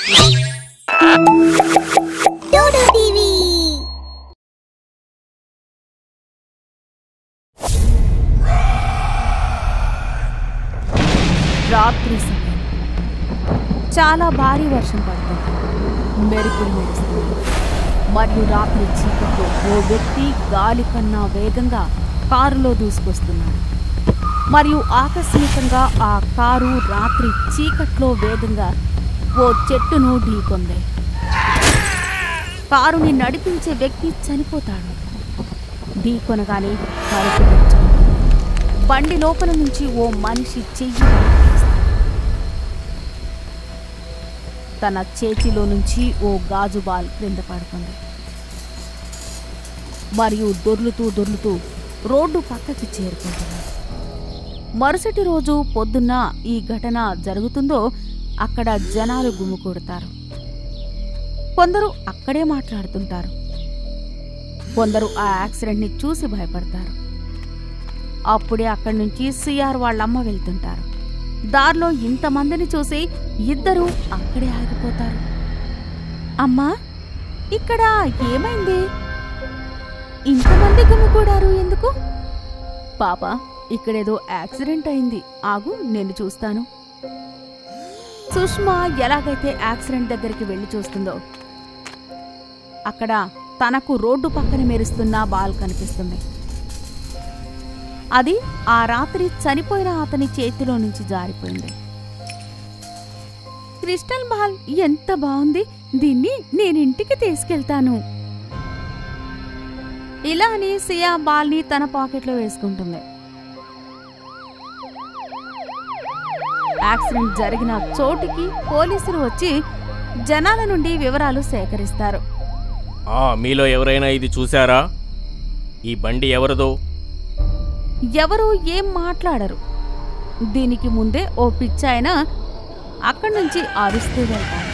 Dodo TV రాత్రి సమయం చాలా భారీ వర్షం పడుతుంది మెరుపులు మెరుస్తుంది మరియు రాత్రి చీకట్లో ఓ వ్యక్తి గాలి కన్నా వేగంగా కారులో దూసుకొస్తున్నాడు మరియు ఆకస్మికంగా ఆ కారు రాత్రి చీకట్లో వేగంగా ఓ చెట్టును ఢీకొంది కారుని నడిపించే వ్యక్తి చనిపోతాడు ఢీకొనగానే కారు తెరుచుకుంటుంది బండి లోపల నుంచి ఓ మనిషి చెయ్యి బయటకు తీస్తాడు. తన చేతిలో నుంచి ఓ గాజు బాల్ క్రింద పడుతుంది మరియు దొర్లుతూ దొర్లుతూ రోడ్డు పక్కకి చేరుకుంటుంది మరుసటి రోజు పొద్దున్న ఈ ఘటన జరుగుతుందో అక్కడ జనాలు గుమికూడతారు కొందరు అక్కడే మాట్లాడుతుంటారు కొందరు ఆ యాక్సిడెంట్ని చూసి భయపడతారు అప్పుడే అక్కడి నుంచి సిఆర్ వాళ్ళమ్మ వెళ్తుంటారు దారిలో ఇంతమందిని చూసి ఇద్దరు అక్కడే ఆగిపోతారు అమ్మా ఇక్కడ ఏమైంది ఇంతమంది గుమికూడారు ఎందుకు పాప ఇక్కడేదో యాక్సిడెంట్ అయింది ఆగు నేను చూస్తాను సుష్మా ఎలాగైతే యాక్సిడెంట్ దగ్గరికి వెళ్ళి చూస్తుందో అక్కడ తనకు రోడ్డు పక్కన మెరుస్తున్న బాల్ కనిపిస్తుంది అది ఆ రాత్రి చనిపోయిన అతని చేతిలో నుంచి జారిపోయింది క్రిస్టల్ బాల్ ఎంత బాగుంది దీన్ని నేను ఇంటికి తీసుకెళ్తాను ఇలా అని సియా బాల్ని తన పాకెట్లో వేసుకుంటుంది యాక్సిడెంట్ జరిగిన చోటికి పోలీసులు వచ్చి జనాల నుండి వివరాలు సేకరిస్తారు ఆ మీలో ఎవరైనా ఇది చూశారా ఈ బండి ఎవరిదో ఎవరూ ఏం మాట్లాడరు దీనికి ముందే ఓ పిచ్చాయన అక్కడి నుంచి అరుస్తూ వెళ్తాడు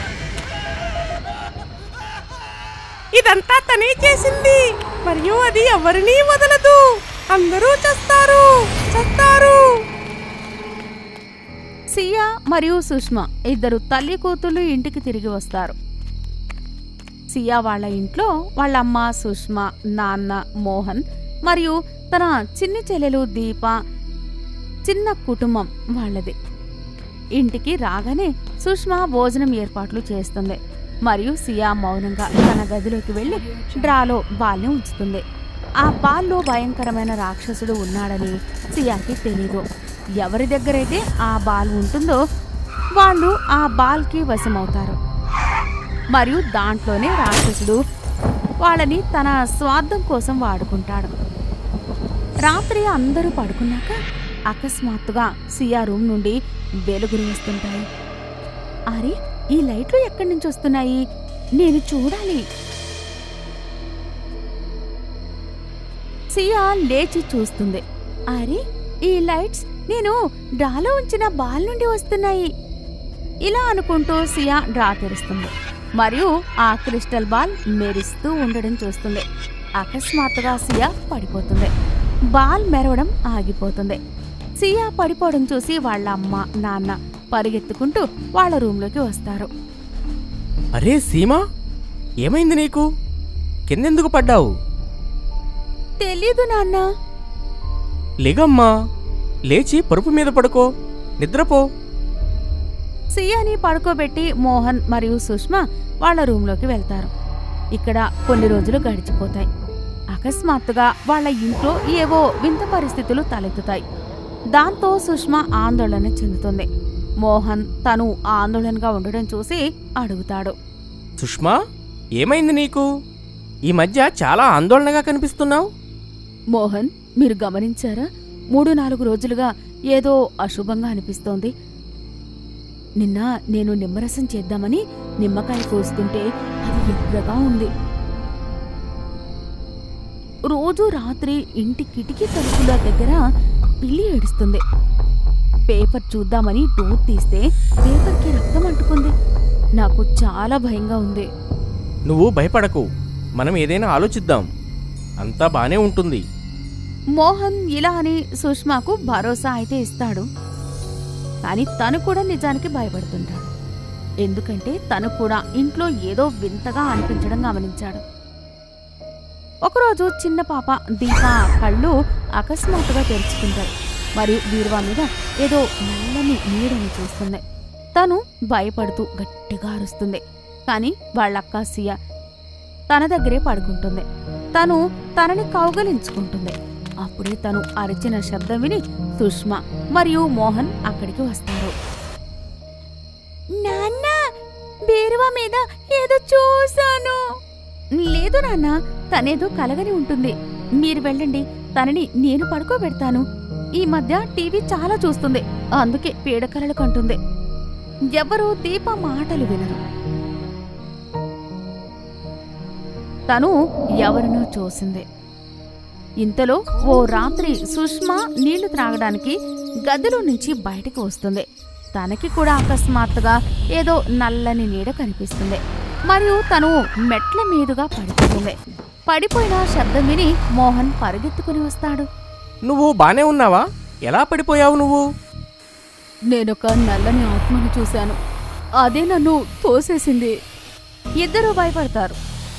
ఇదంతా తనే చేసింది మరియు అది ఎవరినీ వదలదు అందరూ చస్తారు చస్తారు సియా మరియు సుష్మా ఇద్దరు తల్లి కూతుళ్ళు ఇంటికి తిరిగి వస్తారు సియా వాళ్ళ ఇంట్లో వాళ్ళ అమ్మ సుష్మా నాన్న మోహన్ మరియు తన చిన్ని చెల్లెలు దీప చిన్న కుటుంబం వాళ్ళది ఇంటికి రాగానే సుష్మా భోజనం ఏర్పాట్లు చేస్తుంది మరియు సియా మౌనంగా తన గదిలోకి వెళ్ళి డ్రాలో బాల్ని ఉంచుతుంది ఆ బాల్లో భయంకరమైన రాక్షసుడు ఉన్నాడని సియాకి తెలీదు ఎవరి దగ్గరైతే ఆ బాల్ ఉంటుందో వాళ్ళు ఆ బాల్కి వశమవుతారు మరియు దాంట్లోనే రాక్షసుడు వాళ్ళని తన స్వార్థం కోసం వాడుకుంటాడు రాత్రి అందరూ పడుకున్నాక అకస్మాత్తుగా సియా రూమ్ నుండి వెలుగులు వస్తుంటాయి అరే ఈ లైట్లు ఎక్కడి నుంచి వస్తున్నాయి నేను చూడాలి సియా లేచి చూస్తుంది అరే ఈ లైట్స్ నేను డ్రాలో ఉంచిన బాల్ నుండి వస్తున్నాయి ఇలా అనుకుంటూ సియా డ్రా తెరుస్తుంది మరియు ఆ క్రిస్టల్ బాల్ మెరుస్తూ ఉండడం చూస్తుంది అకస్మాత్తుగా సియా పడిపోతుంది బాల్ మెరవడం ఆగిపోతుంది సియా పడిపోవడం చూసి వాళ్ళ అమ్మ నాన్న పరిగెత్తుకుంటూ వాళ్ళ రూమ్లోకి వస్తారు అరే సీమా ఏమైంది నీకు కిందెందుకు పడ్డావు తెలీదు నాన్న లేగమ్మా లేచి పరుపు మీద పడుకో నిద్రపో సియాని పడుకోబెట్టి మోహన్ మరియు సుష్మా వాళ్ళ రూమ్లోకి వెళ్తారు ఇక్కడ కొన్ని రోజులు గడిచిపోతాయి అకస్మాత్తుగా వాళ్ళ ఇంట్లో ఏవో వింత పరిస్థితులు తలెత్తుతాయి దాంతో సుష్మా ఆందోళన చెందుతుంది మోహన్ తను ఆందోళనగా ఉండడం చూసి అడుగుతాడు సుష్మా ఏమైంది నీకు ఈ మధ్య చాలా ఆందోళనగా కనిపిస్తున్నావు మోహన్ మీరు గమనించారా మూడు నాలుగు రోజులుగా ఏదో అశుభంగా అనిపిస్తోంది నిన్న నేను నిమ్మరసం చేద్దామని నిమ్మకాయ కోస్తుంటే అది ఎర్రగా ఉంది రోజు రాత్రి ఇంటి కిటికీ తలుపుల దగ్గర పిల్లి ఏడుస్తుంది పేపర్ చూద్దామని డోర్ తీస్తే పేపర్కి రక్తం అంటుకుంది నాకు చాలా భయంగా ఉంది నువ్వు భయపడకు మనం ఏదైనా ఆలోచిద్దాం అంతా బానే ఉంటుంది మోహన్ ఇలా అని సుష్మాకు భరోసా అయితే ఇస్తాడు కానీ తను కూడా నిజానికి భయపడుతుంటాడు ఎందుకంటే తను కూడా ఇంట్లో ఏదో వింతగా అనిపించడం గమనించాడు ఒకరోజు చిన్న పాప దీప కళ్ళు అకస్మాత్తుగా తెరుచుకుంటాయి మరియు బీరువా మీద ఏదో నల్లని నీడని చూస్తుంది తను భయపడుతూ గట్టిగా అరుస్తుంది కానీ వాళ్ళక్క సియ తన దగ్గరే పడుకుంటుంది తను తనని కౌగలించుకుంటుంది అప్పుడే తను అరిచిన శబ్దం విని సుష్మా మరియు మోహన్ అక్కడికి వస్తారు నాన్న బీరువా మీద ఏదో చూశాను లేదు నాన్న తనేదో కలగని ఉంటుంది మీరు వెళ్ళండి తనని నేను పడుకోబెడతాను ఈ మధ్య టీవీ చాలా చూస్తుంది అందుకే పీడకలలు కంటుంది ఎవరూ దీప మాటలు వినరు తను ఎవరినో చూసింది ఇంతలో ఓ రాత్రి సుష్మా నీళ్లు త్రాగడానికి గదిలో నుంచి బయటకు వస్తుంది తనకి కూడా అకస్మాత్తుగా ఏదో నల్లని నీడ కనిపిస్తుంది మరియు తను మెట్ల మీదుగా పడిపోతుంది పడిపోయిన శబ్దం విని మోహన్ పరిగెత్తుకుని వస్తాడు నువ్వు బానే ఉన్నావా ఎలా పడిపోయావు నువ్వు నేనొక నల్లని ఆత్మను చూశాను అదే నన్ను తోసేసింది ఇద్దరూ భయపడతారు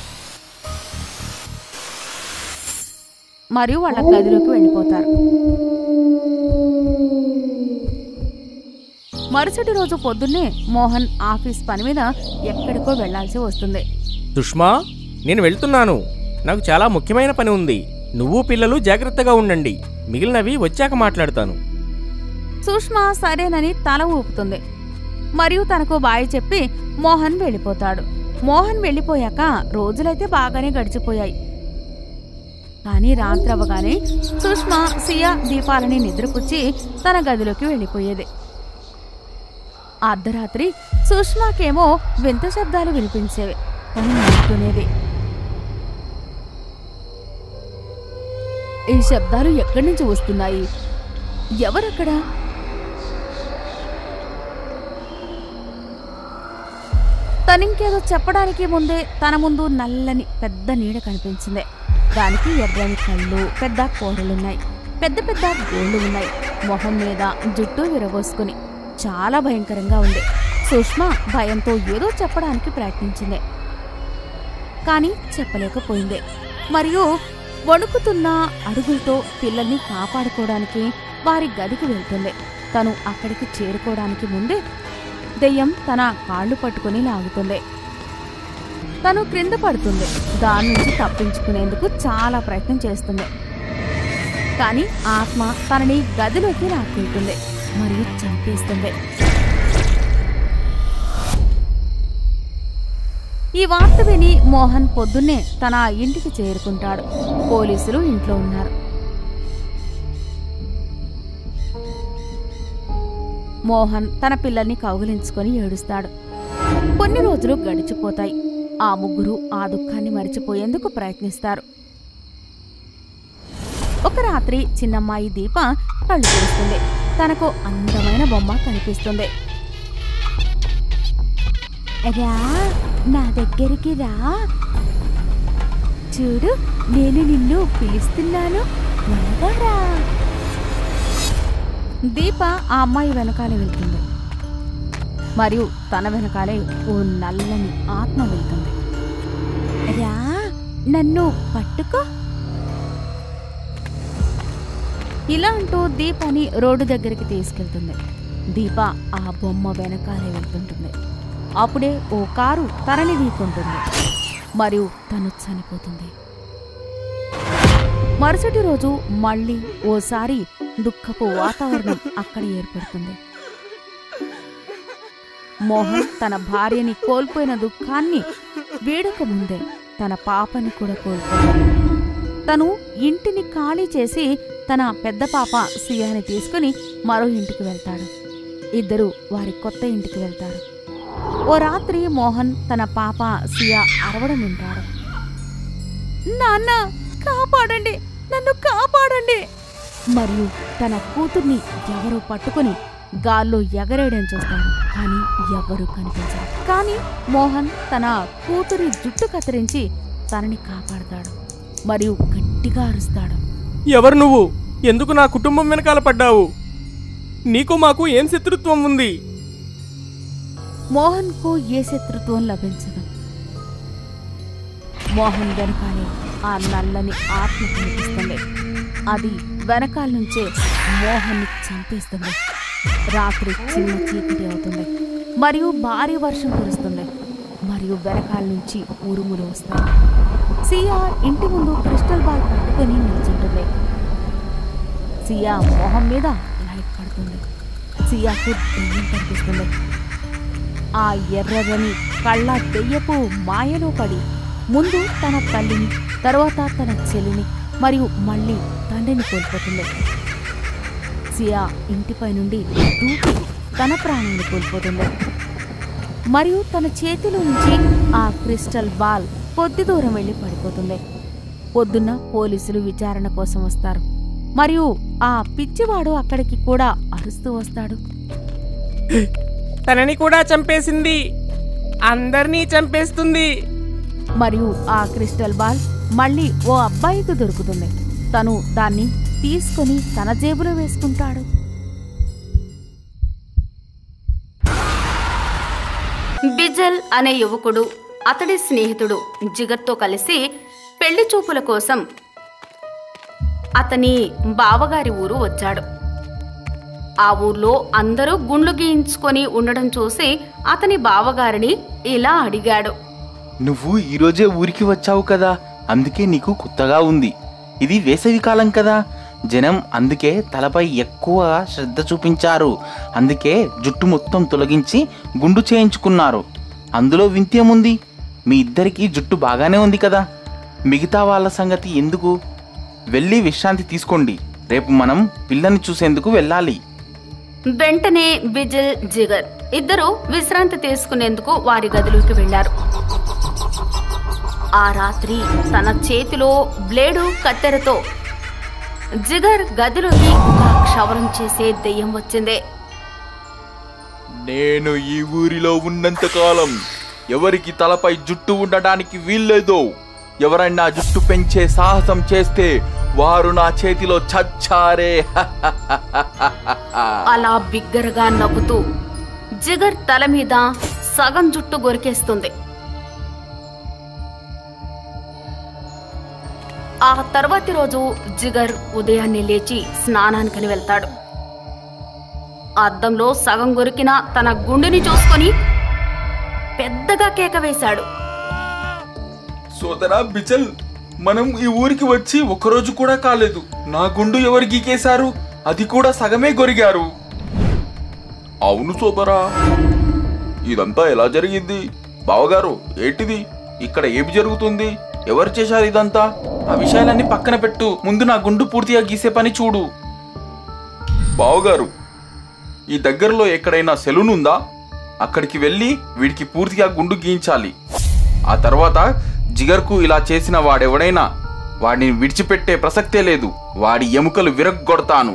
మరియు వాళ్ళ గదిలోకి వెళ్ళిపోతారు మరుసటి రోజు పొద్దున్నే మోహన్ ఆఫీస్ పని మీద ఎక్కడికో వెళ్లాల్సి వస్తుంది సుష్మా నేను వెళ్తున్నాను నాకు చాలా ముఖ్యమైన పని ఉంది నువ్వు పిల్లలు జాగ్రత్తగా ఉండండి మిగిలినవి వచ్చాక మాట్లాడతాను సుష్మా సరేనని తల ఊపుతుంది మరియు తనకు బాయ్ చెప్పి మోహన్ వెళ్ళిపోతాడు మోహన్ వెళ్ళిపోయాక రోజులైతే బాగానే గడిచిపోయాయి కానీ రాత్రి అవ్వగానే సుష్మా సియా దీపాలని నిద్రపుచ్చి తన గదిలోకి వెళ్ళిపోయేది అర్ధరాత్రి సుష్మాకేమో వింత శబ్దాలు వినిపించేవి తను నవ్వుకునేది ఈ శబ్దాలు ఎక్కడి నుంచి వస్తున్నాయి ఎవరక్కడా తనింకేదో చెప్పడానికి ముందే తన ముందు నల్లని పెద్ద నీడ కనిపించింది దానికి ఎర్రని కళ్ళు పెద్ద కోరలున్నాయి పెద్ద పెద్ద గోళ్ళు ఉన్నాయి మొహం మీద జుట్టు విరబోసుకుని చాలా భయంకరంగా ఉంది సుష్మా భయంతో ఏదో చెప్పడానికి ప్రయత్నించింది కానీ చెప్పలేకపోయింది మరియు వణుకుతున్న అడుగులతో పిల్లల్ని కాపాడుకోవడానికి వారి గదికి వెళ్తుంది తను అక్కడికి చేరుకోవడానికి ముందే దెయ్యం తన కాళ్ళు పట్టుకుని లాగుతుంది తను క్రింద పడుతుంది దాని నుంచి తప్పించుకునేందుకు చాలా ప్రయత్నం చేస్తుంది కానీ ఆత్మ తనని గదిలోకి లాక్కుంటుంది మరియు చంపేస్తుంది ఈ వార్త విని మోహన్ పొద్దున్నే తన ఇంటికి చేరుకుంటాడు పోలీసులు ఇంట్లో ఉన్నారు మోహన్ తన పిల్లల్ని కౌగిలించుకొని ఏడుస్తాడు కొన్ని రోజులు గడిచిపోతాయి ఆ ముగ్గురు ఆ దుఃఖాన్ని మరిచిపోయేందుకు ప్రయత్నిస్తారు ఒక రాత్రి చిన్నమ్మాయి దీప కళ్ళు తెరుస్తుంది తనకు అందమైన బొమ్మ కనిపిస్తుంది రా నా దగ్గరికి రా చూడు నేను నిన్ను పిలుస్తున్నాను త్వరగా రా దీప ఆ అమ్మాయి వెనకాలే వెళ్తుంది మరియు తన వెనకాలే ఓ నల్లని ఆత్మ వెళ్తుంది రా నన్ను పట్టుకో ఇలా అంటూ దీపాని రోడ్డు దగ్గరికి తీసుకెళ్తుంది దీప ఆ బొమ్మ వెనకాలే వెళ్తుంటుంది అప్పుడే ఓ కారు తనని ఢీకొంటుంది మరియు తను చనిపోతుంది మరుసటి రోజు మళ్ళీ ఓసారి దుఃఖపు వాతావరణం అక్కడ ఏర్పడుతుంది మోహన్ తన భార్యని కోల్పోయిన దుఃఖాన్ని వీడక ముందే తన పాపని కూడా కోల్పోయాడు తను ఇంటిని ఖాళీ చేసి తన పెద్ద పాప సియాని తీసుకుని మరో ఇంటికి వెళ్తాడు ఇద్దరు వారి కొత్త ఇంటికి వెళ్తారు ఓ రాత్రి మోహన్ తన పాప సియా అరవడం వింటాడు నాన్న కాపాడండి నన్ను కాపాడండి మరియు తన కూతుర్ని ఎవరో పట్టుకుని గాల్లో ఎగరేయడం చూస్తాడు కానీ ఎవరూ కనిపించరు కానీ మోహన్ తన కూతురి జుట్టు కత్తిరించి తనని కాపాడతాడు మరియు గట్టిగా అరుస్తాడు ఎవరు నువ్వు ఎందుకు నా కుటుంబం వెనకాల పడ్డావు నీకు మాకు ఏం శత్రుత్వం ఉంది మోహన్కు ఏ శత్రుత్వం లభించదు మోహన్ వెనకాలే ఆ నల్లని ఆత్మ కనిపిస్తుంది అది వెనకాల నుంచే మోహన్ని చంపేస్తుంది రాత్రి చిన్న చీకటి అవుతుంది మరియు భారీ వర్షం కురుస్తుంది మరియు వెనకాల నుంచి ఉరుములు వస్తాయి సియా ఇంటి ముందు క్రిస్టల్ బాల్ పట్టుకొని నిల్చుంటుంది సియా మొహం మీద లైట్ పడుతుంది సియాకు దెయ్యం కనిపిస్తుంది ఆ ఎర్రదని కళ్ళ దెయ్యపు మాయలో పడి ముందు తన తల్లిని తర్వాత తన చెల్లిని మరియు మళ్ళీ తండ్రిని కోల్పోతుంది సియా ఇంటిపై నుండి దూకి తన ప్రాణాన్ని కోల్పోతుంది మరియు తన చేతిలో నుంచి ఆ క్రిస్టల్ బాల్ కొద్ది దూరం వెళ్ళి పడిపోతుంది పొద్దున్న పోలీసులు విచారణ కోసం వస్తారు మరియు ఆ పిచ్చివాడు అక్కడికి కూడా అరుస్తూ వస్తాడు తనని కూడా చంపేసింది అందరినీ చంపేస్తుంది మరియు ఆ క్రిస్టల్ బాల్ మళ్ళీ ఓ అబ్బాయికి దొరుకుతుంది తను దాన్ని తీసుకొని తన జేబులో వేసుకుంటాడు బిజల్ అనే యువకుడు అతడి స్నేహితుడు జిగర్తో కలిసి పెళ్లి చూపుల కోసం అతని బావగారి ఊరు వచ్చాడు ఆ ఊర్లో అందరూ గుండ్లు గీయించుకొని ఉండడం చూసి అతని బావగారిని ఇలా అడిగాడు నువ్వు ఈరోజే ఊరికి వచ్చావు కదా అందుకే నీకు కొత్తగా ఉంది ఇది వేసవి కాలం కదా జనం అందుకే తలపై ఎక్కువ శ్రద్ధ చూపించారు అందుకే జుట్టు మొత్తం తొలగించి గుండు చేయించుకున్నారు అందులో వింత్యముంది మీ ఇద్దరికి జుట్టు బాగానే ఉంది కదా మిగతా వాళ్ళ సంగతి ఎందుకు వెళ్ళి విశ్రాంతి తీసుకోండి రేపు మనం పిల్లని చూసేందుకు వెళ్ళాలి వెంటనే బిజిల్ జిగర్ ఇద్దరు విశ్రాంతి తీసుకునేందుకు వారి గదిలోకి వెళ్లారు ఆ రాత్రి తన చేతిలో బ్లేడు కత్తెరతో జిగర్ గదిలోకి ఒక క్షవరం చేసే దెయ్యం వచ్చింది నేను ఈ ఊరిలో ఉన్నంత కాలం ఎవరికి తలపై జుట్టు ఉండడానికి వీల్లేదు ఎవరైనా జుట్టు పెంచే సాహసం చేస్తే వారు నా చేతిలో చచ్చారే అలా బిగ్గరగా నవ్వుతూ జిగర్ తల మీద సగం జుట్టు గొరికేస్తుంది ఆ తర్వాతి రోజు జిగర్ ఉదయాన్నే లేచి స్నానానికని వెళ్తాడు అద్దంలో సగం గొరికిన తన గుండెని చూసుకొని పెద్దగా కేక వేశాడు సోదరా బిచల్ మనం ఈ ఊరికి వచ్చి ఒక్కరోజు కూడా కాలేదు నా గుండు ఎవరు గీకేశారు అది కూడా సగమే గొరిగారు అవును సోదరా ఇదంతా ఎలా జరిగింది బావగారు ఏంటిది ఇక్కడ ఏమి జరుగుతుంది ఎవరు చేశారు ఇదంతా ఆ విషయాలన్నీ పక్కన పెట్టు ముందు నా గుండు పూర్తిగా గీసే పని చూడు బావగారు ఈ దగ్గరలో ఎక్కడైనా సెలూన్ ఉందా అక్కడికి వెళ్ళి వీడికి పూర్తిగా గుండు గీయించాలి ఆ తర్వాత జిగర్కు ఇలా చేసిన వాడెవడైనా వాడిని విడిచిపెట్టే ప్రసక్తే లేదు వాడి ఎముకలు విరగ్గొడతాను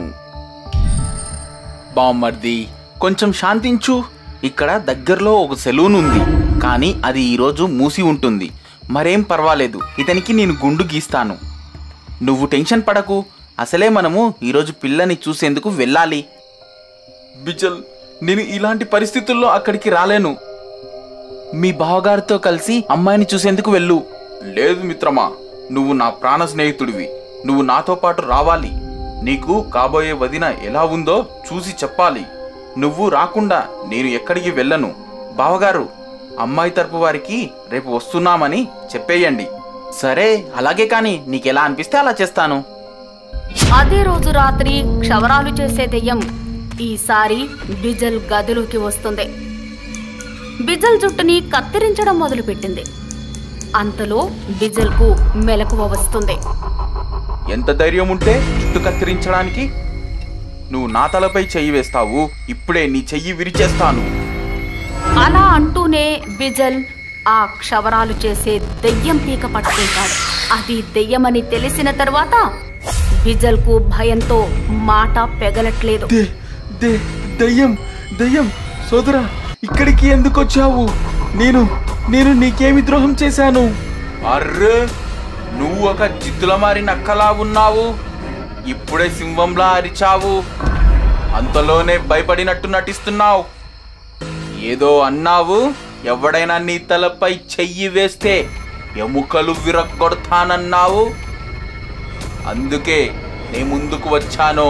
బామ్మర్ది కొంచెం శాంతించు ఇక్కడ దగ్గరలో ఒక సెలూన్ ఉంది కానీ అది ఈరోజు మూసి ఉంటుంది మరేం పర్వాలేదు ఇతనికి నేను గుండు గీస్తాను నువ్వు టెన్షన్ పడకు అసలే మనము ఈరోజు పిల్లని చూసేందుకు వెళ్ళాలి బిజల్ నేను ఇలాంటి పరిస్థితుల్లో అక్కడికి రాలేను మీ బావగారితో కలిసి అమ్మాయిని చూసేందుకు వెళ్ళు లేదు మిత్రమా నువ్వు నా ప్రాణ స్నేహితుడివి నువ్వు నాతో పాటు రావాలి నీకు కాబోయే వదిన ఎలా ఉందో చూసి చెప్పాలి నువ్వు రాకుండా నేను ఎక్కడికి వెళ్ళను బావగారు అమ్మాయి తరపు వారికి రేపు వస్తున్నామని చెప్పేయండి సరే అలాగే కానీ నీకెలా అనిపిస్తే అలా చేస్తాను అదే రోజు రాత్రి క్షవరాలు చేసే దెయ్యం ఈసారి బిజల్ గదిలోకి వస్తుంది బిజల్ జుట్టుని కత్తిరించడం మొదలుపెట్టింది అంతలో బిజల్కు మెలకువ వస్తుంది ఎంత ధైర్యం ఉంటే జుట్టు కత్తిరించడానికి నువ్వు నా తలపై చెయ్యి వేస్తావు ఇప్పుడే నీ చెయ్యి విరిచేస్తాను అలా అంటూనే బిజల్ ఆ క్షవరాలు చేసే దెయ్యం పీక పట్టుకుంటాడు అది దెయ్యమని తెలిసిన తర్వాత బిజల్కు భయంతో మాట పెగలట్లేదు దే దే దయ్యం దయ్యం సోదరా ఇక్కడికి ఎందుకు వచ్చావు నేను నేను నీకేమి ద్రోహం చేశాను అర్రే నువ్వు ఒక జిద్దుల మారి నక్కలా ఉన్నావు ఇప్పుడే సింహంలా అరిచావు అంతలోనే భయపడినట్టు నటిస్తున్నావు ఏదో అన్నావు ఎవడైనా నీ తలపై చెయ్యి వేస్తే ఎముకలు విరగొడతానన్నావు అందుకే నే ముందుకు వచ్చాను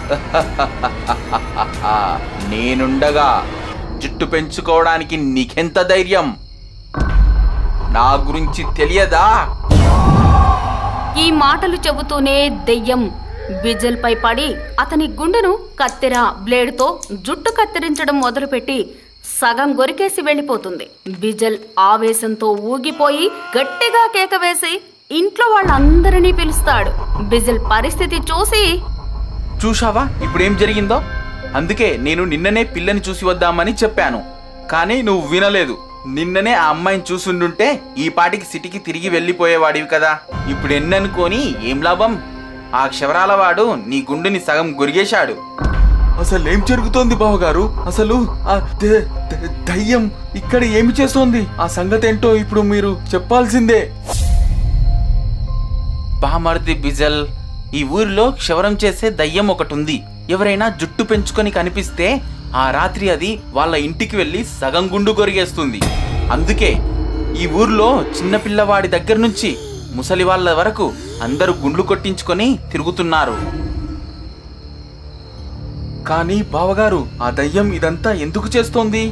నేనుండగా జుట్టు పెంచుకోవడానికి నీకెంత ధైర్యం నా గురించి తెలియదా ఈ మాటలు చెబుతూనే దెయ్యం బిజల్ పై పడి అతని గుండెను కత్తెర బ్లేడ్తో జుట్టు కత్తిరించడం మొదలుపెట్టి సగం గొరికేసి వెళ్ళిపోతుంది బిజల్ ఆవేశంతో ఊగిపోయి గట్టిగా కేక వేసి ఇంట్లో వాళ్ళందరినీ పిలుస్తాడు బిజల్ పరిస్థితి చూసి చూశావా ఇప్పుడు ఏం జరిగిందో అందుకే నేను నిన్ననే పిల్లని చూసి వద్దామని చెప్పాను కానీ నువ్వు వినలేదు నిన్ననే ఆ అమ్మాయిని చూసుండుంటే ఈ పాటికి సిటీకి తిరిగి వెళ్ళిపోయేవాడివి కదా ఇప్పుడు ఎన్ననుకొని ఏం లాభం ఆ క్షవరాల వాడు నీ గుండెని సగం గొరిగేశాడు అసలు ఏం జరుగుతోంది బావగారు అసలు ఆ ద- ద- దయ్యం ఇక్కడ ఏమి చేస్తోంది ఆ సంగతి ఏంటో ఇప్పుడు మీరు చెప్పాల్సిందే బామర్ది బిజల్ ఈ ఊరిలో క్షవరం చేసే దయ్యం ఒకటి ఉంది ఎవరైనా జుట్టు పెంచుకొని కనిపిస్తే ఆ రాత్రి అది వాళ్ళ ఇంటికి వెళ్ళి సగం గుండు కొరిగేస్తుంది అందుకే ఈ ఊర్లో చిన్న పిల్లవాడి దగ్గర నుంచి ముసలి వాళ్ళ వరకు అందరూ గుండ్లు కొట్టించుకొని తిరుగుతున్నారు కానీ బావగారు ఆ దయ్యం ఇదంతా ఎందుకు చేస్తోంది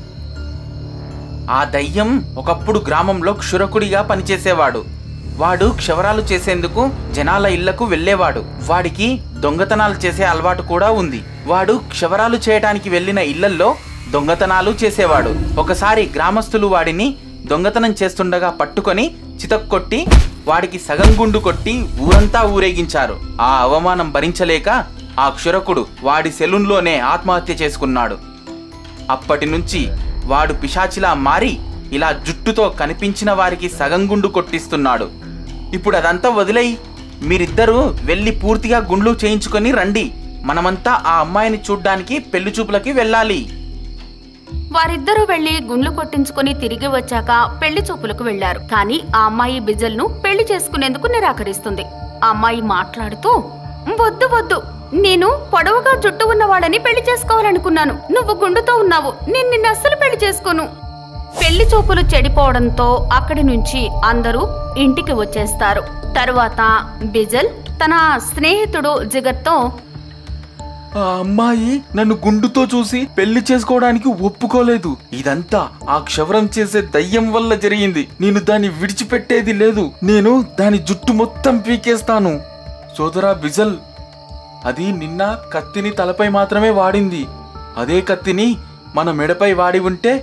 ఆ దయ్యం ఒకప్పుడు గ్రామంలో క్షురకుడిగా పనిచేసేవాడు వాడు క్షవరాలు చేసేందుకు జనాల ఇళ్లకు వెళ్ళేవాడు వాడికి దొంగతనాలు చేసే అలవాటు కూడా ఉంది వాడు క్షవరాలు చేయటానికి వెళ్ళిన ఇళ్లల్లో దొంగతనాలు చేసేవాడు ఒకసారి గ్రామస్తులు వాడిని దొంగతనం చేస్తుండగా పట్టుకొని చితక్కొట్టి వాడికి సగం గుండు కొట్టి ఊరంతా ఊరేగించారు ఆ అవమానం భరించలేక ఆ క్షురకుడు వాడి సెలూన్లోనే ఆత్మహత్య చేసుకున్నాడు అప్పటి నుంచి వాడు పిశాచిలా మారి ఇలా జుట్టుతో కనిపించిన వారికి సగం గుండు కొట్టిస్తున్నాడు ఇప్పుడు అదంతా వదిలేయి మీరిద్దరూ వెళ్ళి పూర్తిగా గుండ్లు చేయించుకొని రండి మనమంతా ఆ అమ్మాయిని చూడ్డానికి పెళ్లి చూపులకి వెళ్ళాలి వారిద్దరూ వెళ్లి గుండ్లు కొట్టించుకుని తిరిగి వచ్చాక పెళ్లి చూపులకు వెళ్లారు కానీ ఆ అమ్మాయి బిజల్ ను పెళ్లి చేసుకునేందుకు నిరాకరిస్తుంది ఆ అమ్మాయి మాట్లాడుతూ వద్దు వద్దు నేను పొడవుగా జుట్టు ఉన్న వాళ్ళని పెళ్లి చేసుకోవాలనుకున్నాను నువ్వు గుండుతో ఉన్నావు నేను నిన్ను అస్సలు పెళ్లి చేసుకోను పెళ్లి చూపులు చెడిపోవడంతో అక్కడి నుంచి అందరూ ఇంటికి వచ్చేస్తారు తరువాత బిజల్ తన స్నేహితుడు జిగర్తో ఆ అమ్మాయి నన్ను గుండుతో చూసి పెళ్లి చేసుకోవడానికి ఒప్పుకోలేదు ఇదంతా ఆ క్షవరం చేసే దయ్యం వల్ల జరిగింది నేను దాన్ని విడిచిపెట్టేది లేదు నేను దాని జుట్టు మొత్తం పీకేస్తాను సోదరా బిజల్ అది నిన్న కత్తిని తలపై మాత్రమే వాడింది అదే కత్తిని మన మెడపై వాడి ఉంటే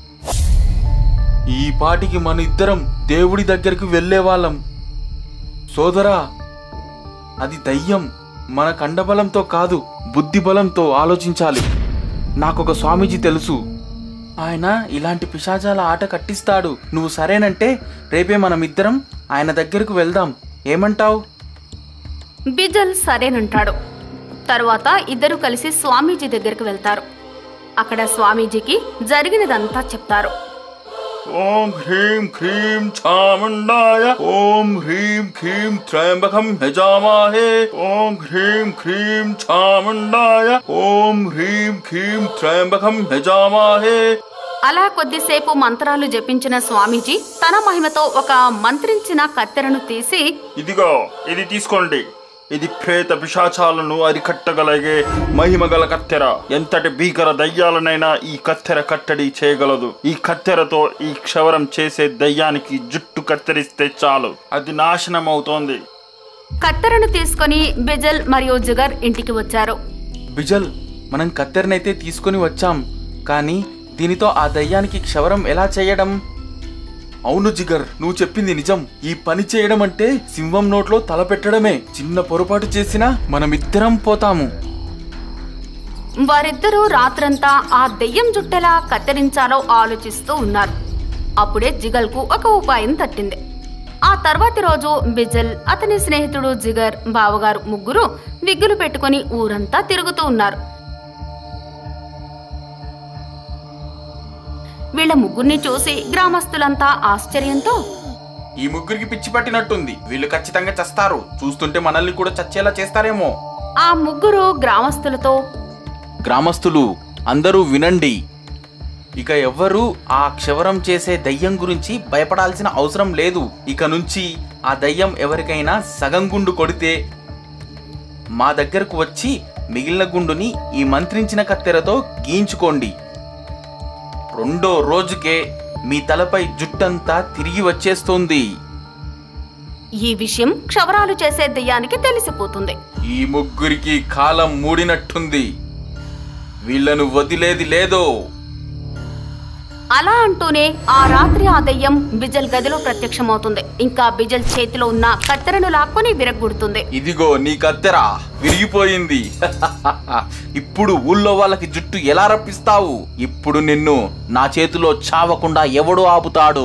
ఈ పాటికి మన ఇద్దరం దేవుడి దగ్గరికి వెళ్ళేవాళ్ళం సోదరా అది దయ్యం మన కండబలంతో కాదు బుద్ధి బలంతో ఆలోచించాలి నాకొక స్వామీజీ తెలుసు ఆయన ఇలాంటి పిశాచాల ఆట కట్టిస్తాడు నువ్వు సరేనంటే రేపే మనమిద్దరం ఆయన దగ్గరకు వెళ్దాం ఏమంటావ్ బిజల్ సరేనంటాడు తరువాత ఇద్దరు కలిసి స్వామీజీ దగ్గరికి వెళ్తారు అక్కడ స్వామీజీకి జరిగినదంతా చెప్తారు ఓం హ్రీం క్రీం చాముండాయ ఓం హ్రీం క్రీం త్రయంబకం యజామాహే ఓం హ్రీం క్రీం చాముండాయ ఓం హ్రీం క్రీం త్రయంబకం యజామాహే అలా కొద్దిసేపు మంత్రాలు జపించిన స్వామీజీ తన మహిమతో ఒక మంత్రించిన కత్తెరను తీసి ఇదిగో ఇది తీసుకోండి ఇది ప్రేత పిశాచాలను అరికట్టగలిగే మహిమగల కత్తెర ఎంతటి భీకర దయ్యాలనైనా ఈ కత్తెర కట్టడి చేయగలదు ఈ కత్తెరతో ఈ క్షవరం చేసే దయ్యానికి జుట్టు కత్తిరిస్తే చాలు అది నాశనం అవుతోంది కత్తెరను తీసుకొని బిజల్ మరియు జిగర్ ఇంటికి వచ్చారు బిజల్ మనం కత్తెరనైతే తీసుకొని వచ్చాం కానీ దీనితో ఆ దయ్యానికి క్షవరం ఎలా చేయడం అవును జిగర్ నువ్వు చెప్పింది నిజం ఈ పని చేయడం అంటే సింహం నోట్లో తల పెట్టడమే చిన్న పొరపాటు చేసినా మనమిద్దరం పోతాము వారిద్దరూ రాత్రంతా ఆ దెయ్యం జుట్టెలా కత్తిరించాలో ఆలోచిస్తూ ఉన్నారు అప్పుడే జిగల్కు ఒక ఉపాయం తట్టింది ఆ తర్వాతి రోజు బిజల్ అతని స్నేహితుడు జిగర్ బావగారు ముగ్గురు విగ్గులు పెట్టుకుని ఊరంతా తిరుగుతూ ఉన్నారు వీళ్ళ ముగ్గురిని చూసి గ్రామస్తులంతా ఆశ్చర్యంతో ఈ ముగ్గురికి పిచ్చి పట్టినట్టుంది వీళ్ళు ఖచ్చితంగా చస్తారు చూస్తుంటే మనల్ని కూడా చచ్చేలా చేస్తారేమో ఆ ముగ్గురు గ్రామస్తులతో గ్రామస్తులు అందరూ వినండి ఇక ఎవ్వరూ ఆ క్షవరం చేసే దయ్యం గురించి భయపడాల్సిన అవసరం లేదు ఇక నుంచి ఆ దయ్యం ఎవరికైనా సగం గుండు కొడితే మా దగ్గరకు వచ్చి మిగిలిన గుండుని ఈ మంత్రించిన కత్తెరతో గీయించుకోండి రెండో రోజుకే మీ తలపై జుట్టంతా తిరిగి వచ్చేస్తుంది ఈ విషయం క్షవరాలు చేసే దెయ్యానికి తెలిసిపోతుంది ఈ ముగ్గురికి కాలం మూడినట్టుంది వీళ్ళను వదిలేది లేదో అలా అంటూనే ఆ రాత్రి ఆ దెయ్యం బిజల్ గదిలో ప్రత్యక్షమవుతుంది ఇంకా బిజల్ చేతిలో ఉన్న కత్తెరను లాక్కొని విరగ్గొడుతుంది ఇదిగో నీ కత్తెర విరిగిపోయింది ఇప్పుడు ఊళ్ళో వాళ్ళకి జుట్టు ఎలా రప్పిస్తావు ఇప్పుడు నిన్ను నా చేతిలో చావకుండా ఎవడు ఆపుతాడు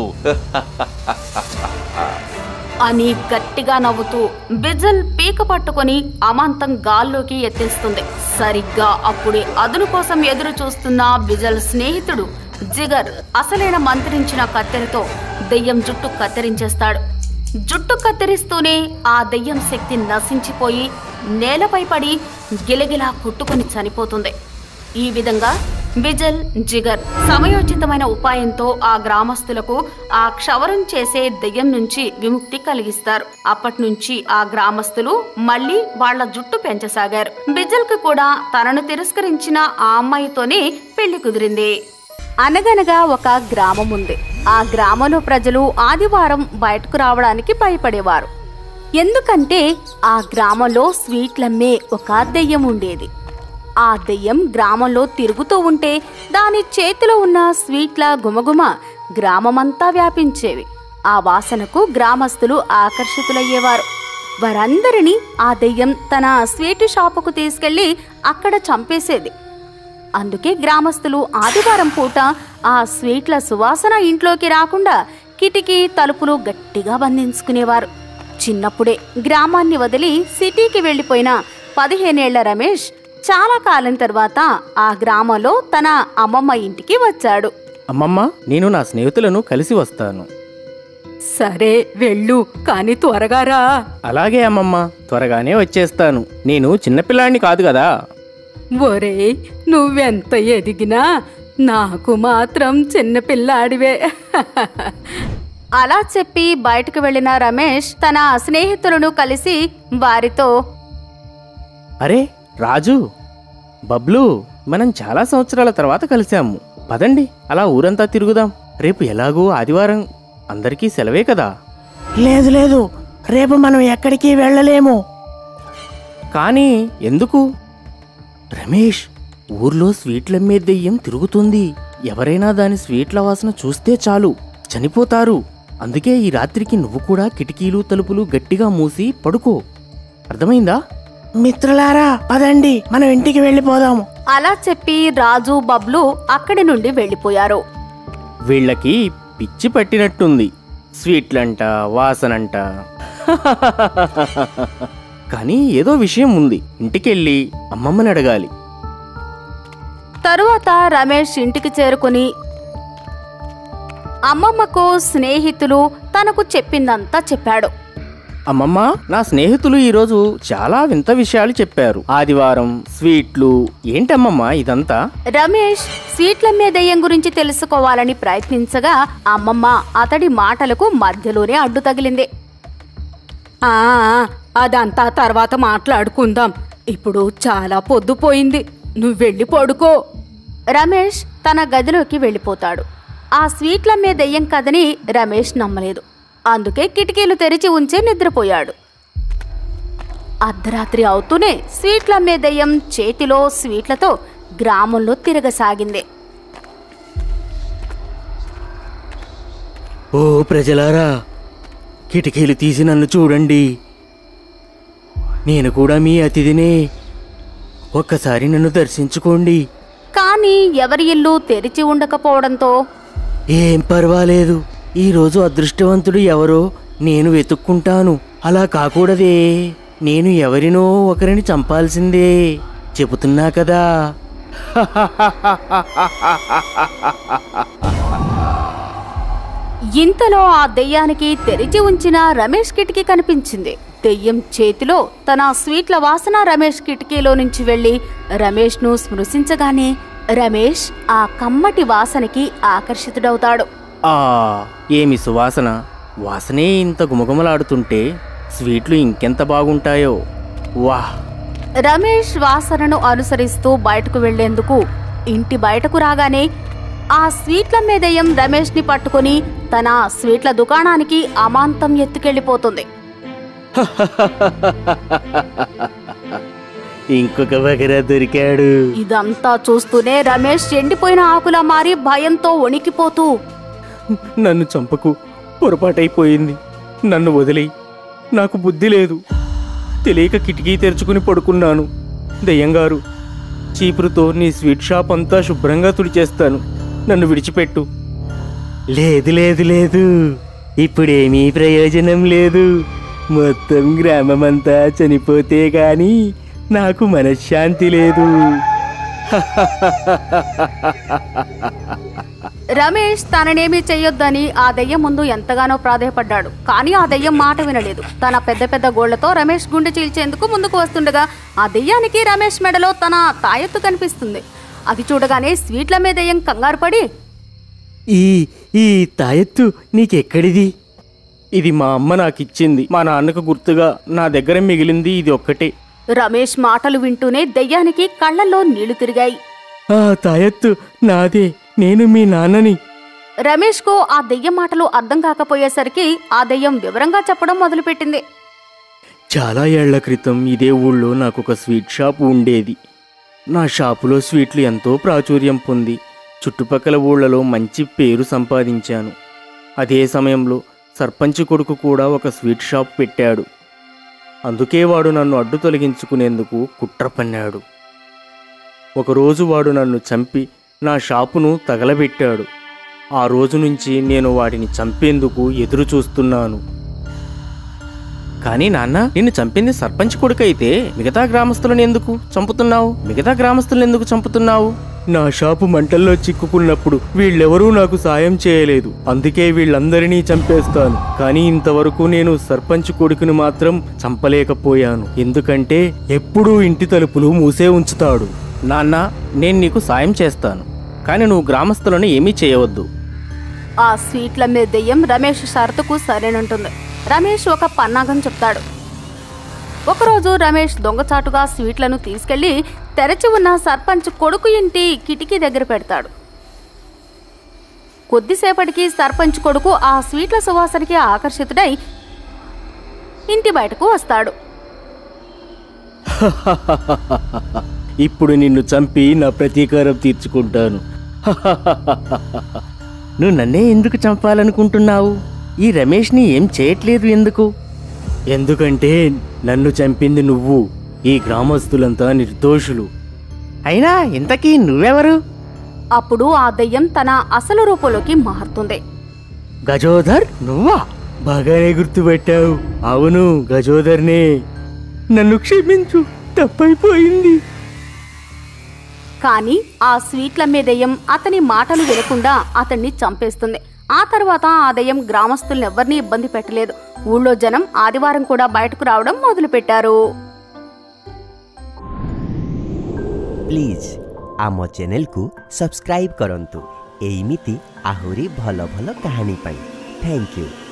అని గట్టిగా నవ్వుతూ బిజల్ పీక పట్టుకొని అమాంతం గాల్లోకి ఎత్తేస్తుంది సరిగ్గా అప్పుడే అదును కోసం ఎదురు చూస్తున్న బిజల్ స్నేహితుడు జిగర్ అసలైన మంత్రించిన కత్తెరతో దెయ్యం జుట్టు కత్తిరించేస్తాడు జుట్టు కత్తిరిస్తూనే ఆ దెయ్యం శక్తి నశించిపోయి నేలపై పడి గిలగిలా కొట్టుకొని చనిపోతుంది ఈ విధంగా బిజల్ జిగర్ సమయోచితమైన ఉపాయంతో ఆ గ్రామస్తులకు ఆ క్షవరం చేసే దెయ్యం నుంచి విముక్తి కలిగిస్తారు అప్పటి నుంచి ఆ గ్రామస్తులు మళ్ళీ వాళ్ళ జుట్టు పెంచసాగారు బిజల్ కు కూడా తనను తిరస్కరించిన ఆ అమ్మాయితోనే పెళ్లి కుదిరింది అనగనగా ఒక గ్రామం ఉంది ఆ గ్రామంలో ప్రజలు ఆదివారం బయటకు రావడానికి భయపడేవారు ఎందుకంటే ఆ గ్రామంలో స్వీట్లమ్మే ఒక దెయ్యం ఉండేది ఆ దెయ్యం గ్రామంలో తిరుగుతూ ఉంటే దాని చేతిలో ఉన్న స్వీట్ల గుమగుమ గ్రామమంతా వ్యాపించేవి ఆ వాసనకు గ్రామస్తులు ఆకర్షితులయ్యేవారు వారందరినీ ఆ దెయ్యం తన స్వీటు షాపుకు తీసుకెళ్లి అక్కడ చంపేసేది అందుకే గ్రామస్తులు ఆదివారం పూట ఆ స్వీట్ల సువాసన ఇంట్లోకి రాకుండా కిటికీ తలుపులు గట్టిగా బంధించుకునేవారు చిన్నప్పుడే గ్రామాన్ని వదిలి సిటీకి వెళ్లిపోయిన పదిహేనేళ్ల రమేష్ చాలా కాలం తర్వాత ఆ గ్రామంలో తన అమ్మమ్మ ఇంటికి వచ్చాడు అమ్మమ్మ నేను నా స్నేహితులను కలిసి వస్తాను సరే వెళ్ళు కాని త్వరగా రా అలాగే అమ్మమ్మ త్వరగానే వచ్చేస్తాను నేను చిన్నపిల్లాడిని కాదు కదా ఒరే నువ్వెంత ఎదిగినా నాకు మాత్రం చిన్నపిల్లాడివే అలా చెప్పి బయటకు వెళ్ళిన రమేష్ తన స్నేహితులను కలిసి వారితో అరే రాజు బబ్లు మనం చాలా సంవత్సరాల తర్వాత కలిసాము పదండి అలా ఊరంతా తిరుగుదాం రేపు ఎలాగూ ఆదివారం అందరికీ సెలవే కదా లేదు లేదు రేపు మనం ఎక్కడికి వెళ్ళలేము కానీ ఎందుకు రమేష్ ఊర్లో స్వీట్లమ్మే దెయ్యం తిరుగుతుంది ఎవరైనా దాని స్వీట్ల వాసన చూస్తే చాలు చనిపోతారు అందుకే ఈ రాత్రికి నువ్వు కూడా కిటికీలు తలుపులు గట్టిగా మూసి పడుకో అర్థమైందా మిత్రులారా పదండి మనం ఇంటికి వెళ్ళిపోదాము అలా చెప్పి రాజు బబ్లు అక్కడి నుండి వెళ్ళిపోయారు వీళ్ళకి పిచ్చి పట్టినట్టుంది స్వీట్లంట వాసనంట కానీ ఏదో విషయం ఉంది ఇంటికెళ్ళి అమ్మమ్మని అడగాలి తరువాత రమేష్ ఇంటికి చేరుకుని అమ్మమ్మకు స్నేహితులు తనకు చెప్పిందంతా చెప్పాడు అమ్మమ్మ నా స్నేహితులు ఈరోజు చాలా వింత విషయాలు చెప్పారు ఆదివారం స్వీట్లు ఏంటమ్మమ్మ ఇదంతా రమేష్ స్వీట్లమ్మే దయ్యం గురించి తెలుసుకోవాలని ప్రయత్నించగా అమ్మమ్మ అతడి మాటలకు మధ్యలోనే అడ్డు తగిలింది ఆ అదంతా తర్వాత మాట్లాడుకుందాం ఇప్పుడు చాలా పొద్దుపోయింది నువ్వు వెళ్ళి పడుకో రమేష్ తన గదిలోకి వెళ్ళిపోతాడు ఆ స్వీట్లమ్మే దెయ్యం కథని రమేష్ నమ్మలేదు అందుకే కిటికీలు తెరిచి ఉంచి నిద్రపోయాడు అర్ధరాత్రి అవుతూనే స్వీట్లమ్మే దెయ్యం చేతిలో స్వీట్లతో గ్రామంలో తిరగసాగింది ఓ ప్రజలారా కిటికీలు తీసి నన్ను చూడండి నేను కూడా మీ అతిథినే ఒక్కసారి నన్ను దర్శించుకోండి కానీ ఎవరి ఇల్లు తెరిచి ఉండకపోవడంతో ఏం పర్వాలేదు ఈరోజు అదృష్టవంతుడు ఎవరో నేను వెతుక్కుంటాను అలా కాకూడదే నేను ఎవరినో ఒకరిని చంపాల్సిందే చెబుతున్నా కదా ఇంతలో ఆ దెయ్యానికి తెరిచి ఉంచిన రమేష్ కిటికీ కనిపించింది దెయ్యం చేతిలో తన స్వీట్ల వాసన రమేష్ కిటికీలో నుంచి వెళ్లి రమేష్ను స్పృశించగానే రమేష్ ఆ కమ్మటి వాసనకి ఆకర్షితుడవుతాడు ఆ ఏమి సువాసన వాసనే ఇంత గుమగుమలాడుతుంటే స్వీట్లు ఇంకెంత బాగుంటాయో వాహ్ రమేష్ వాసనను అనుసరిస్తూ బయటకు వెళ్లేందుకు ఇంటి బయటకు రాగానే ఆ స్వీట్ల మీదయం రమేష్ ని పట్టుకుని తన స్వీట్ల దుకాణానికి అమాంతం ఎత్తుకెళ్లిపోతుంది ఇంకొక బగరా దొరికాడు ఇదంతా చూస్తూనే రమేష్ ఎండిపోయిన ఆకులా మారి భయంతో వణికిపోతూ నన్ను చంపకు పొరపాటైపోయింది నన్ను వదిలేయి నాకు బుద్ధి లేదు తెలియక కిటికీ తెరుచుకుని పడుకున్నాను దయ్యంగారు చీపురుతో నీ స్వీట్ షాప్ అంతా శుభ్రంగా తుడిచేస్తాను నన్ను విడిచిపెట్టు లేదు లేదు లేదు ఇప్పుడేమీ ప్రయోజనం లేదు మొత్తం గ్రామమంతా చనిపోతే గాని నాకు మనశ్శాంతి లేదు రమేష్ తననేమీ చెయ్యొద్దని ఆ దెయ్యం ముందు ఎంతగానో ప్రాధేయపడ్డాడు కానీ ఆ దెయ్యం మాట వినలేదు తన పెద్ద పెద్ద గోళ్లతో రమేష్ గుండె చీల్చేందుకు ముందుకు వస్తుండగా ఆ దెయ్యానికి రమేష్ మెడలో తన తాయెత్తు కనిపిస్తుంది అది చూడగానే స్వీట్ల మీద దెయ్యం కంగారు పడి ఈ ఈ తాయెత్తు నీకెక్కడిది ఇది మా అమ్మ నాకిచ్చింది మా నాన్నకు గుర్తుగా నా దగ్గర మిగిలింది ఇది ఒక్కటే రమేష్ మాటలు వింటూనే దెయ్యానికి కళ్ళల్లో నీళ్లు తిరిగాయి ఆ తాయెత్తు నాదే నేను మీ నాన్నని రమేష్ కు ఆ దెయ్యం మాటలు అర్థం కాకపోయేసరికి ఆ దెయ్యం వివరంగా చెప్పడం మొదలుపెట్టింది చాలా ఏళ్ల క్రితం ఇదే ఊళ్ళో నాకు ఒక స్వీట్ షాప్ ఉండేది నా షాపులో స్వీట్లు ఎంతో ప్రాచుర్యం పొంది చుట్టుపక్కల ఊళ్ళలో మంచి పేరు సంపాదించాను అదే సమయంలో సర్పంచ్ కొడుకు కూడా ఒక స్వీట్ షాప్ పెట్టాడు అందుకే వాడు నన్ను అడ్డు తొలగించుకునేందుకు కుట్ర పన్నాడు ఒకరోజు వాడు నన్ను చంపి నా షాపును తగలబెట్టాడు ఆ రోజు నుంచి నేను వాడిని చంపేందుకు ఎదురు చూస్తున్నాను కానీ నాన్న నిన్ను చంపింది సర్పంచ్ కొడుకైతే మిగతా గ్రామస్తులను ఎందుకు చంపుతున్నావు మిగతా కొడుకులను ఎందుకు చంపుతున్నావు నా షాపు మంటల్లో చిక్కుకున్నప్పుడు వీళ్ళెవరూ నాకు సాయం చేయలేదు అందుకే వీళ్ళందరినీ చంపేస్తాను కానీ ఇంతవరకు నేను సర్పంచ్ కొడుకుని మాత్రం చంపలేకపోయాను ఎందుకంటే ఎప్పుడూ ఇంటి తలుపులు మూసే ఉంచుతాడు నాన్న నేను నీకు సాయం చేస్తాను కానీ నువ్వు గ్రామస్తులను ఏమీ చేయవద్దు ఆ స్వీట్ల మీద దెయ్యం రమేష్ షరతుకు సరేనంటుంది రమేష్ ఒక పన్నాగం చెప్తాడు ఒకరోజు రమేష్ దొంగచాటుగా స్వీట్లను తీసుకెళ్లి తెరచి ఉన్న సర్పంచ్ కొడుకు ఇంటి కిటికీ దగ్గర పెడతాడు కొద్దిసేపటికి సర్పంచ్ కొడుకు ఆ స్వీట్ల సువాసనకి ఆకర్షితుడై ఇంటి బయటకు వస్తాడు ఇప్పుడు నిన్ను చంపి నా ప్రతీకారం తీర్చుకుంటాను నువ్వు నన్నే ఎందుకు చంపాలనుకుంటున్నావు ఈ రమేష్ని ఏం చేయట్లేదు ఎందుకు ఎందుకంటే నన్ను చంపింది నువ్వు ఈ గ్రామస్తులంతా నిర్దోషులు అయినా ఇంతకీ నువ్వెవరు అప్పుడు ఆ దెయ్యం తన అసలు రూపంలోకి మారుతుంది గజోధర్ నువ్వా బాగానే గుర్తుపెట్టావు అవును గజోధర్నే నన్ను క్షమించు తప్పైపోయింది కానీ ఆ స్వీట్ల మీద దెయ్యం అతని మాటలు వినకుండా అతన్ని చంపేస్తుంది ఆ తర్వాత ఆ దెయ్యం గ్రామస్తుల్ని ఎవరిని ఇబ్బంది పెట్టలేదు ఊళ్ళో జనం ఆదివారం కూడా బయటకు రావడం మొదలుపెట్టారు ପ୍ଲିଜ୍ ଆମ ଚ୍ୟାନେଲ୍କୁ ସବସ୍କ୍ରାଇବ୍ କରନ୍ତୁ ଏଇମିତି ଆହୁରି ଭଲ ଭଲ କାହାଣୀ ପାଇଁ ଥ୍ୟାଙ୍କ ୟୁ